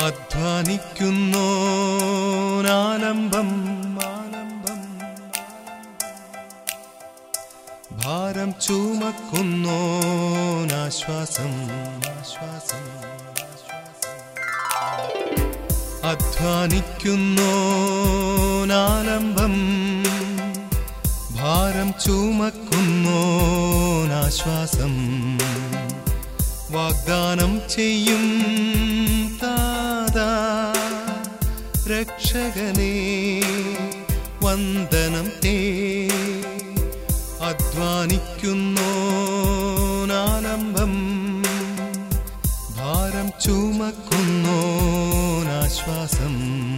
അധ്വാനിക്കുന്നോനാലംബം ആലംബം ഭാരം ചുമക്കുന്നോനാശ്വാസം ആശ്വാസം അധ്വാനിക്കുന്നോനാലംബം ഭാരം ചുമക്കുന്നോനാശ്വാസം വാഗ്ദാനം ചെയ്യും താതാ രക്ഷകനേ വന്ദനം തേ അധ്വാനിക്കുന്നോനാലംബം ഭാരം ചുമക്കുന്നോനാശ്വാസം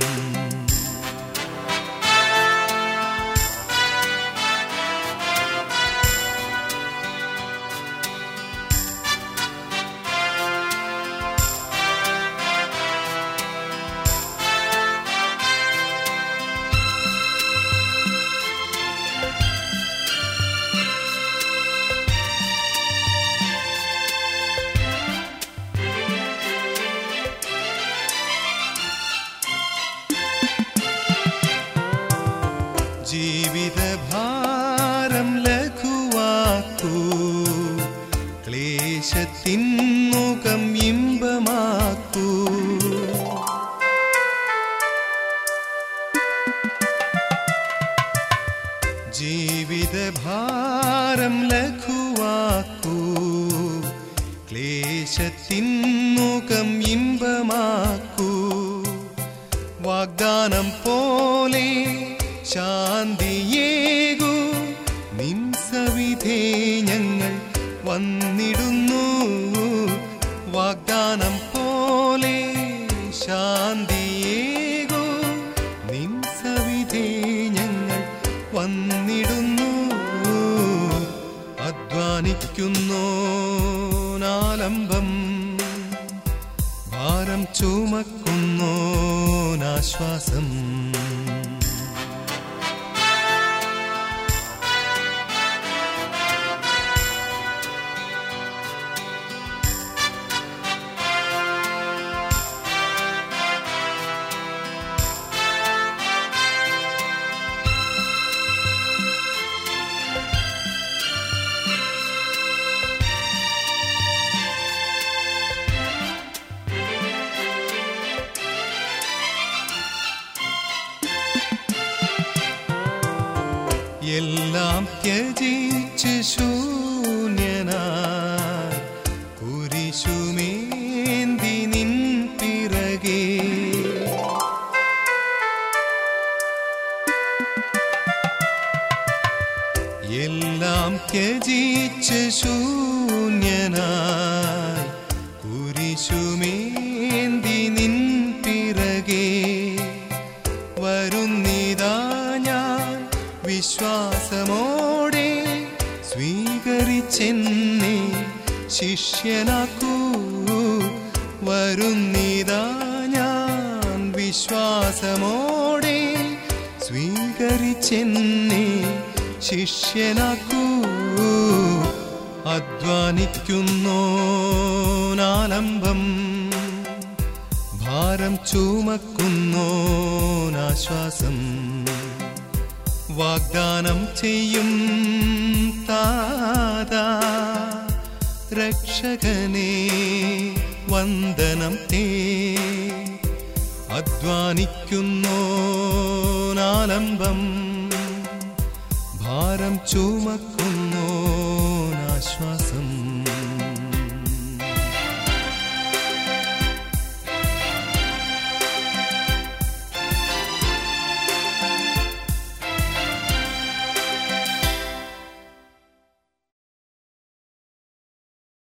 ജീവിതഭാരം ലഘുവാക്കൂ ക്ലേശത്തിൻ മുഖം ഇമ്പമാക്കൂ ജീവിതഭാരം ലഘുവാക്കൂ ക്ലേശത്തിൻ മുഖം ഇമ്പമാക്കൂ വാഗ്ദാനം പോലെ ശാന്തിയേകു നിൻ സവിധേ ഞങ്ങൾ വന്നിടുന്നു വാഗ്ദാനം പോലെ ശാന്തിയേകു നിൻ സവിധേ ഞങ്ങൾ വന്നിടുന്നു അധ്വാനിക്കുന്നോനാലംബം ഭാരം ചുമക്കുന്നോനാശ്വാസം എല്ലാം ത്യജിച്ച് ശൂന്യനായി കുരിശുമേന്തി നിൻ പിറകെ എല്ലാം ത്യജിച്ച് ശൂന്യനായി കുരിശുമേന്തി നിൻ പിറകെ വരുന്നിതാ ഞാൻ വിശ്വാസമോടെ സ്വീകരിച്ചെന്നെ ശിഷ്യനാക്കൂ വരുന്നിതാ ഞാൻ വിശ്വാസമോടെ സ്വീകരിച്ചെന്നെ ശിഷ്യനാക്കൂ അധ്വാനിക്കുന്നോനാലംബം ഭാരം ചുമക്കുന്നോനാശ്വാസം വാഗ്ദാനം ചെയ്യും താതാ രക്ഷകനേ വന്ദനം തേ അധ്വാനിക്കുന്നോനാലംബം ഭാരം ചുമക്കുന്നോനാശ്വാസം